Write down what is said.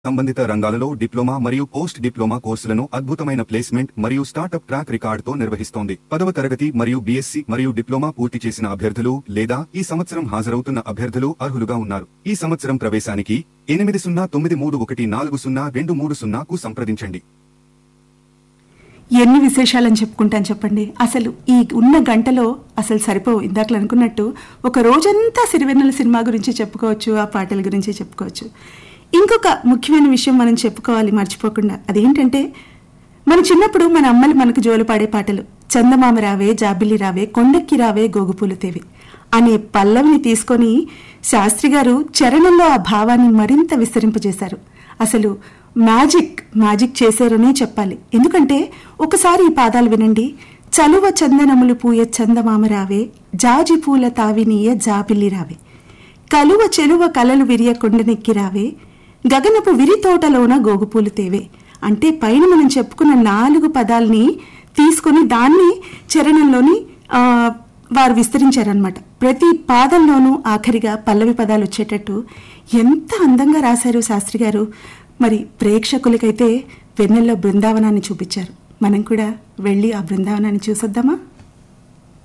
సంబంధిత రంగాలలో డిప్లొమా మరియు పోస్ట్ డిప్లొమా కోర్సులను అద్భుతమైన ప్లేస్మెంట్ మరియు స్టార్టప్ ట్రాక్ రికార్డుతో నిర్వహిస్తోంది పదవ తరగతి మరియు బీఎస్సీ మరియు డిప్లొమా పూర్తి చేసిన అభ్యర్థులు లేదా ఈ సంవత్సరం హాజరవుతున్న అభ్యర్థులు అర్హులుగా ఉన్నారు ఈ సంవత్సరం ప్రవేశానికి ఎనిమిది సున్నా తొమ్మిది మూడు ఒకటి నాలుగు సున్నా రెండు మూడు సున్నాకు సంప్రదించండి ఎన్ని విశేషాలని చెప్పుకుంటాను చెప్పండి అసలు ఈ ఉన్న గంటలో అసలు సరిపోవు ఇందాకలు అనుకున్నట్టు ఒక రోజంతా సిరివెన్నెల సినిమా గురించి చెప్పుకోవచ్చు ఆ పాటల గురించి చెప్పుకోవచ్చు ఇంకొక ముఖ్యమైన విషయం మనం చెప్పుకోవాలి మర్చిపోకుండా అదేంటంటే మన చిన్నప్పుడు మన అమ్మలు మనకు జోలు పాడే పాటలు చందమామ రావే జాబిల్లి రావే కొండెక్కి రావే గోగుపూలు తేవే అనే పల్లవిని తీసుకొని శాస్త్రి గారు చరణంలో ఆ భావాన్ని మరింత విస్తరింపజేశారు అసలు మ్యాజిక్ మ్యాజిక్ చేశారనే చెప్పాలి ఎందుకంటే ఒకసారి ఈ పాదాలు వినండి చలువ చందనములు పూయ చందమామ రావే జాజి పూల తావినీయ జాబిల్లి రావే కలువ చెలువ కలలు విరియ కొండనెక్కి రావే గగనపు విరి తోటలోన గోగుపూలు తేవే అంటే పైన మనం చెప్పుకున్న నాలుగు పదాల్ని తీసుకొని దాన్ని చరణంలోని ఆ, వారు విస్తరించారనమాట ప్రతి పాదంలోనూ ఆఖరిగా పల్లవి పదాలు వచ్చేటట్టు ఎంత అందంగా రాశారు శాస్త్రి గారు మరి ప్రేక్షకులకైతే వెన్నెల్లో బృందావనాన్ని చూపించారు మనం కూడా వెళ్ళి ఆ బృందావనాన్ని చూసొద్దామా